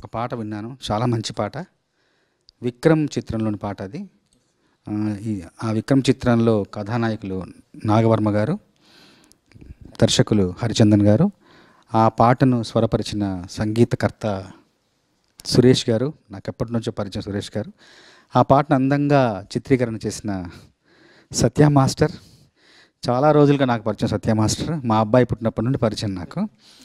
పాట విన్నాను చాలా మంచి పాట విక్రమ్ చిత్రంలోని పాట అది ఆ, ఈ ఆ విక్రమ్ చిత్రంలో కథానాయకులు నాగవర్మ గారు దర్శకులు హరిచందన్ గారు ఆ పాటను స్వరపరిచిన సంగీతకర్త సురేష్ గారు నాకు ఎప్పటి నుంచో పరిచయం సురేష్ గారు ఆ పాటను అందంగా చిత్రీకరణ చేసిన సత్య మాస్టర్ చాలా రోజులుగా నాకు పరిచయం సత్య మాస్టర్ మా అబ్బాయి పుట్టినప్పటి నుండి పరిచయం నాకు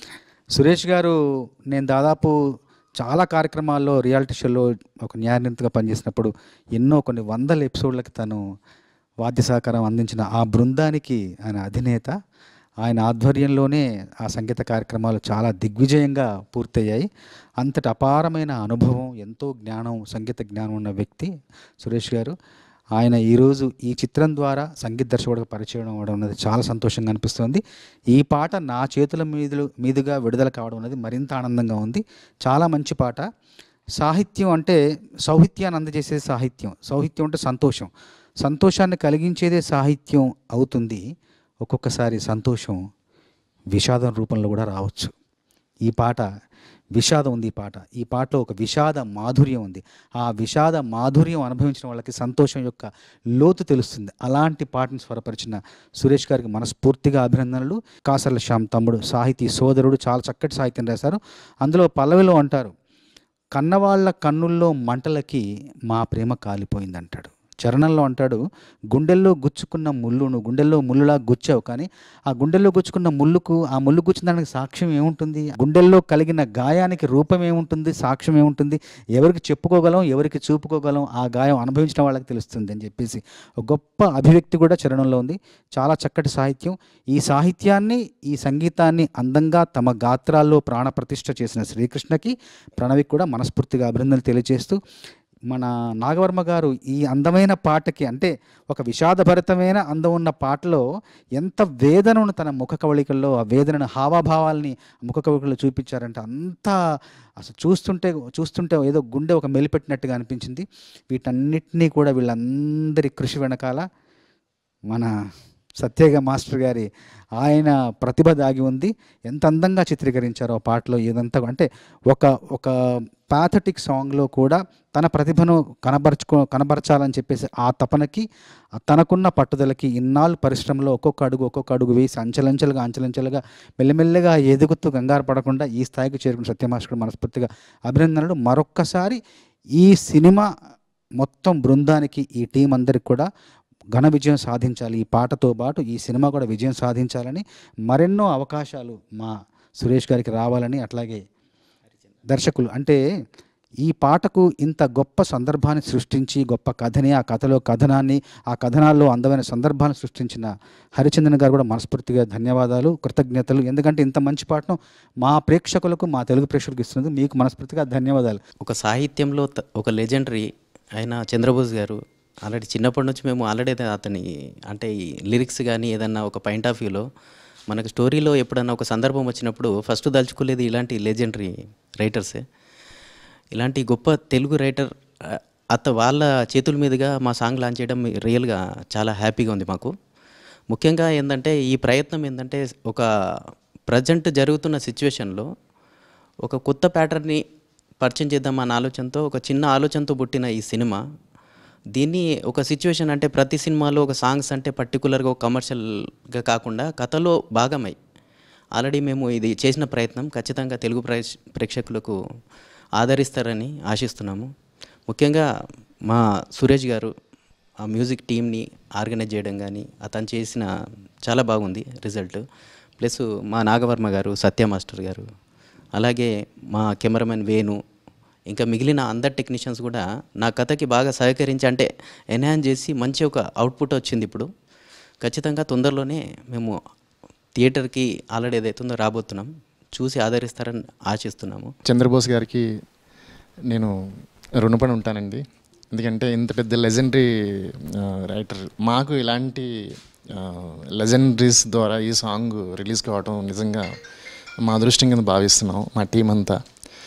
సురేష్ గారు నేను దాదాపు చాలా కార్యక్రమాల్లో రియాలిటీ షోలో ఒక న్యాయనింతగా పనిచేసినప్పుడు ఎన్నో కొన్ని వందల ఎపిసోడ్లకి తను వాద్య సహకారం అందించిన ఆ బృందానికి ఆయన అధినేత ఆయన ఆధ్వర్యంలోనే ఆ సంగీత కార్యక్రమాలు చాలా దిగ్విజయంగా పూర్తయ్యాయి అంతటి అపారమైన అనుభవం ఎంతో జ్ఞానం సంగీత జ్ఞానం ఉన్న వ్యక్తి సురేష్ గారు ఆయన ఈరోజు ఈ చిత్రం ద్వారా సంగీత దర్శకుడిగా పరిచయం అవ్వడం అనేది చాలా సంతోషంగా అనిపిస్తుంది ఈ పాట నా చేతుల మీదులు మీదుగా విడుదల కావడం అనేది మరింత ఆనందంగా ఉంది చాలా మంచి పాట సాహిత్యం అంటే సౌహిత్యాన్ని అందజేసే సాహిత్యం సౌహిత్యం అంటే సంతోషం సంతోషాన్ని కలిగించేదే సాహిత్యం అవుతుంది ఒక్కొక్కసారి సంతోషం విషాదం రూపంలో కూడా రావచ్చు ఈ పాట విషాదం ఉంది ఈ పాట ఈ పాటలో ఒక విషాద మాధుర్యం ఉంది ఆ విషాద మాధుర్యం అనుభవించిన వాళ్ళకి సంతోషం యొక్క లోతు తెలుస్తుంది అలాంటి పాటను స్వరపరిచిన సురేష్ గారికి మనస్ఫూర్తిగా అభినందనలు కాసర్ల శ్యామ్ తమ్ముడు సాహితీ సోదరుడు చాలా చక్కటి సాహిత్యం రాశారు అందులో పల్లవిలో అంటారు కన్నవాళ్ళ కన్నుల్లో మంటలకి మా ప్రేమ కాలిపోయింది అంటాడు చరణంలో అంటాడు గుండెల్లో గుచ్చుకున్న ముళ్ళును గుండెల్లో ముళ్ళులా గుచ్చావు కానీ ఆ గుండెల్లో గుచ్చుకున్న ముళ్ళుకు ఆ ముళ్ళు గుచ్చిన దానికి సాక్ష్యం ఏముంటుంది గుండెల్లో కలిగిన గాయానికి రూపం ఏముంటుంది సాక్ష్యం ఏముంటుంది ఎవరికి చెప్పుకోగలం ఎవరికి చూపుకోగలం ఆ గాయం అనుభవించిన వాళ్ళకి తెలుస్తుంది అని చెప్పేసి ఒక గొప్ప అభివ్యక్తి కూడా చరణంలో ఉంది చాలా చక్కటి సాహిత్యం ఈ సాహిత్యాన్ని ఈ సంగీతాన్ని అందంగా తమ గాత్రాల్లో ప్రాణప్రతిష్ఠ చేసిన శ్రీకృష్ణకి ప్రణవికి కూడా మనస్ఫూర్తిగా అభినందనలు తెలియజేస్తూ మన నాగవర్మ గారు ఈ అందమైన పాటకి అంటే ఒక విషాదభరితమైన అందం ఉన్న పాటలో ఎంత వేదనను తన ముఖ కవళికల్లో ఆ వేదనను హావాభావాల్ని ముఖ కవళికల్లో చూపించారంటే అంత అసలు చూస్తుంటే చూస్తుంటే ఏదో గుండె ఒక మెలిపెట్టినట్టుగా అనిపించింది వీటన్నిటినీ కూడా వీళ్ళందరి కృషి వెనకాల మన సత్యగా మాస్టర్ గారి ఆయన ప్రతిభ దాగి ఉంది ఎంత అందంగా చిత్రీకరించారో ఆ పాటలో ఇదంతా అంటే ఒక ఒక పాథటిక్ సాంగ్లో కూడా తన ప్రతిభను కనబరుచుకో కనబరచాలని చెప్పేసి ఆ తపనకి ఆ తనకున్న పట్టుదలకి ఇన్నాళ్ళు పరిశ్రమలో ఒక్కొక్క అడుగు ఒక్కొక్క అడుగు వేసి అంచెలంచెలుగా అంచెలంచెలుగా మెల్లమెల్లగా ఎదుగుతూ కంగారు పడకుండా ఈ స్థాయికి చేరుకున్న సత్యమాస్టర్ మనస్ఫూర్తిగా అభినందనలు మరొక్కసారి ఈ సినిమా మొత్తం బృందానికి ఈ టీం అందరికి కూడా ఘన విజయం సాధించాలి ఈ పాటతో పాటు ఈ సినిమా కూడా విజయం సాధించాలని మరెన్నో అవకాశాలు మా సురేష్ గారికి రావాలని అట్లాగే దర్శకులు అంటే ఈ పాటకు ఇంత గొప్ప సందర్భాన్ని సృష్టించి గొప్ప కథని ఆ కథలో కథనాన్ని ఆ కథనాల్లో అందమైన సందర్భాన్ని సృష్టించిన హరిచందన్ గారు కూడా మనస్ఫూర్తిగా ధన్యవాదాలు కృతజ్ఞతలు ఎందుకంటే ఇంత మంచి పాటను మా ప్రేక్షకులకు మా తెలుగు ప్రేక్షకులకు ఇస్తున్నందుకు మీకు మనస్ఫూర్తిగా ధన్యవాదాలు ఒక సాహిత్యంలో త- ఒక లెజెండరీ అయిన చంద్రబోస్ గారు ఆల్రెడీ చిన్నప్పటి నుంచి మేము ఆల్రెడీ అతని అంటే ఈ లిరిక్స్ కానీ ఏదన్నా ఒక పాయింట్ ఆఫ్ వ్యూలో మనకు స్టోరీలో ఎప్పుడన్నా ఒక సందర్భం వచ్చినప్పుడు ఫస్ట్ దలుచుకోలేదు ఇలాంటి లెజెండరీ రైటర్సే ఇలాంటి గొప్ప తెలుగు రైటర్ ఆ, అత వాళ్ళ చేతుల మీదుగా మా సాంగ్ లాంచ్ చేయడం రియల్గా చాలా హ్యాపీగా ఉంది మాకు ముఖ్యంగా ఏంటంటే ఈ ప్రయత్నం ఏంటంటే ఒక ప్రజెంట్ జరుగుతున్న సిచ్యువేషన్లో ఒక కొత్త ప్యాటర్న్ని పరిచయం చేద్దాం అన్న ఆలోచనతో ఒక చిన్న ఆలోచనతో పుట్టిన ఈ సినిమా దీన్ని ఒక సిచ్యువేషన్ అంటే ప్రతి సినిమాలో ఒక సాంగ్స్ అంటే పర్టికులర్గా ఒక కమర్షియల్గా కాకుండా కథలో భాగమై ఆల్రెడీ మేము ఇది చేసిన ప్రయత్నం ఖచ్చితంగా తెలుగు ప్రేక్ష ప్రేక్షకులకు ఆదరిస్తారని ఆశిస్తున్నాము ముఖ్యంగా మా సురేష్ గారు ఆ మ్యూజిక్ టీమ్ని ఆర్గనైజ్ చేయడం కానీ అతను చేసిన చాలా బాగుంది రిజల్ట్ ప్లస్ మా నాగవర్మ గారు సత్య మాస్టర్ గారు అలాగే మా కెమెరామెన్ వేణు ఇంకా మిగిలిన అందరు టెక్నీషియన్స్ కూడా నా కథకి బాగా సహకరించి అంటే ఎన్హాన్స్ చేసి మంచి ఒక అవుట్పుట్ వచ్చింది ఇప్పుడు ఖచ్చితంగా తొందరలోనే మేము థియేటర్కి ఆల్రెడీ ఏదైతుందో రాబోతున్నాం చూసి ఆదరిస్తారని ఆశిస్తున్నాము చంద్రబోస్ గారికి నేను రుణపడి ఉంటానండి ఎందుకంటే ఇంత పెద్ద లెజెండరీ రైటర్ మాకు ఇలాంటి లెజెండరీస్ ద్వారా ఈ సాంగ్ రిలీజ్ కావడం నిజంగా మా అదృష్టం కింద భావిస్తున్నాం మా టీం అంతా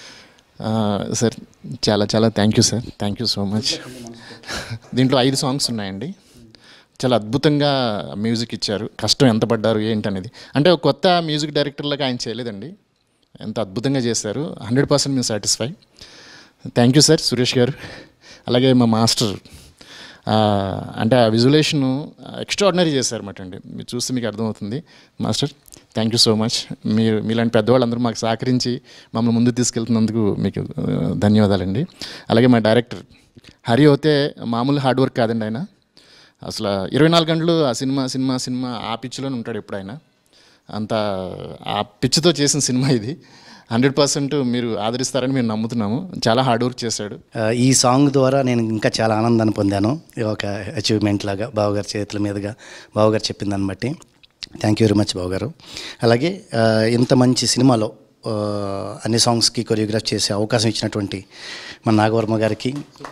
సార్ చాలా చాలా thank you sir thank you so much దీంట్లో ఐదు సాంగ్స్ ఉన్నాయండి చాలా అద్భుతంగా మ్యూజిక్ ఇచ్చారు కష్టం ఎంత పడ్డారు ఏంటనేది అంటే ఒక కొత్త మ్యూజిక్ డైరెక్టర్లాగా ఆయన చేయలేదండి ఎంత అద్భుతంగా చేశారు హండ్రెడ్ పర్సెంట్ మేము satisfy thank you sir Suresh గారు అలాగే మా మాస్టర్ ఆ, అంటే ఆ విజువలేషన్ ఎక్స్ట్రాడినరీ చేశారన్నమాట అండి మీరు చూస్తే మీకు అర్థమవుతుంది master thank you so much మీరు మీలాంటి పెద్దవాళ్ళందరూ మాకు సహకరించి మమ్మల్ని ముందుకు తీసుకెళ్తున్నందుకు మీకు ఆ, ధన్యవాదాలండి అలాగే మా డైరెక్టర్ హరి అయితే మామూలు హార్డ్ వర్క్ కాదండి ఆయన అసలు ఇరవై నాలుగు గంటలు ఆ సినిమా సినిమా సినిమా ఆ పిచ్చిలోనే ఉంటాడు ఎప్పుడైనా అంత ఆ పిచ్చితో చేసిన సినిమా ఇది హండ్రెడ్ పర్సెంట్ మీరు ఆదరిస్తారని మేము నమ్ముతున్నాము చాలా హార్డ్ వర్క్ చేశాడు ఆ, ఈ సాంగ్ ద్వారా నేను ఇంకా చాలా ఆనందాన్ని పొందాను ఇది ఒక అచీవ్మెంట్ లాగా బావగారి చేతుల మీదుగా బావగారు చెప్పిన దాన్ని బట్టి థ్యాంక్ యూ వెరీ మచ్ బావగారు అలాగే ఆ, ఇంత మంచి సినిమాలో ఆ, అన్ని సాంగ్స్కి కొరియోగ్రాఫ్ చేసే అవకాశం ఇచ్చినటువంటి మన నాగవర్మ గారికి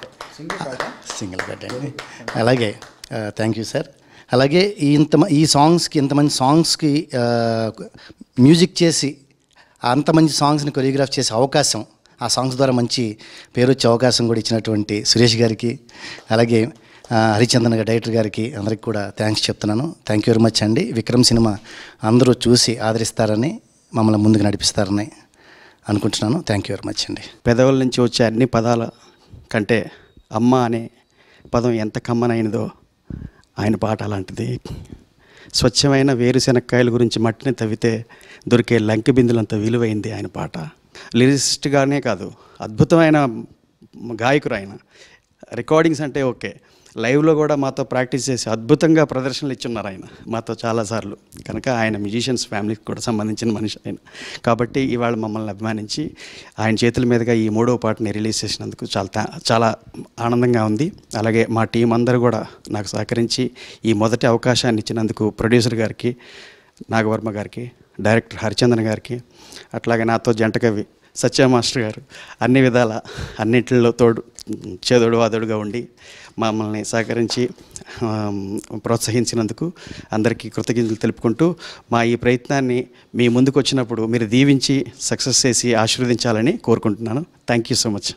సింగిల్ బెడ్ అండి అలాగే థ్యాంక్ యూ సార్ అలాగే ఈ ఇంత మ- ఈ సాంగ్స్కి ఇంతమంది సాంగ్స్కి ఆ, మ్యూజిక్ చేసి అంత మంచి సాంగ్స్ని కొరియోగ్రాఫ్ చేసే అవకాశం ఆ సాంగ్స్ ద్వారా మంచి పేరు వచ్చే అవకాశం కూడా ఇచ్చినటువంటి సురేష్ గారికి అలాగే ఆ, హరిచందన్ గారి డైరెక్టర్ గారికి అందరికి కూడా థ్యాంక్స్ చెప్తున్నాను థ్యాంక్ యూ వెరీ మచ్ అండి విక్రమ్ సినిమా అందరూ చూసి ఆదరిస్తారని మమ్మల్ని ముందుకు నడిపిస్తారని అనుకుంటున్నాను థ్యాంక్ యూ వెరీ మచ్ అండి పెదవుల నుంచి వచ్చే అన్ని పదాల కంటే అమ్మ అనే పదం ఎంత కమ్మనైనదో ఆయన పాట అలాంటిది స్వచ్ఛమైన వేరుశెనక్కాయల గురించి మట్టిని తవ్వితే దొరికే లంకి బిందులంత విలువైంది ఆయన పాట లిరిసిస్ట్గానే కాదు అద్భుతమైన గాయకుడు ఆయన రికార్డింగ్స్ అంటే ఓకే లైవ్లో కూడా మాతో ప్రాక్టీస్ చేసి అద్భుతంగా ప్రదర్శనలు ఇచ్చున్నారు ఆయన మాతో చాలాసార్లు కనుక ఆయన మ్యూజిషియన్స్ ఫ్యామిలీకి కూడా సంబంధించిన మనిషి ఆయన కాబట్టి ఇవాళ మమ్మల్ని అభిమానించి ఆయన చేతుల మీదుగా ఈ మూడో పాటని రిలీజ్ చేసినందుకు చాలా థా- చాలా ఆనందంగా ఉంది అలాగే మా టీం అందరూ కూడా నాకు సహకరించి ఈ మొదటి అవకాశాన్ని ఇచ్చినందుకు ప్రొడ్యూసర్ గారికి నాగవర్మ గారికి డైరెక్టర్ హరిచందన్ గారికి అట్లాగే నాతో జంట కవి సత్య మాస్టర్ గారు అన్ని విధాల అన్నింటిలో తోడు చేదోడు వాదోడుగా ఉండి మమ్మల్ని సహకరించి ఆమ్, ప్రోత్సహించినందుకు అందరికీ కృతజ్ఞతలు తెలుపుకుంటూ మా ఈ ప్రయత్నాన్ని మీ ముందుకు వచ్చినప్పుడు మీరు దీవించి సక్సెస్ చేసి ఆశీర్వదించాలని కోరుకుంటున్నాను thank you so much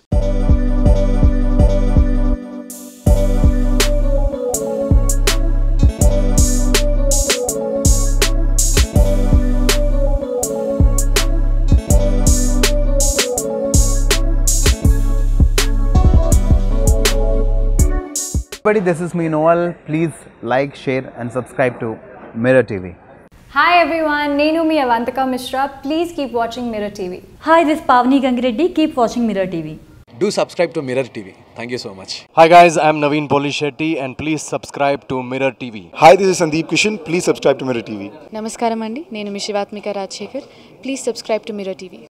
Everybody, this is me Noel. Please like, share, and subscribe to Mirror TV. Hi everyone, Nenu mi Avantika Mishra. Please keep watching Mirror TV. Hi, this is Pavni Gangireddy. Keep watching Mirror TV. Do subscribe to Mirror TV. Thank you so much. Hi guys, I'm Naveen Polishetty and please subscribe to Mirror TV. Hi, this is Sandeep Kishan. Please subscribe to Mirror TV. నమస్కారం అండి నేను మీ Shivathmika Rajasekhar please subscribe to mirror TV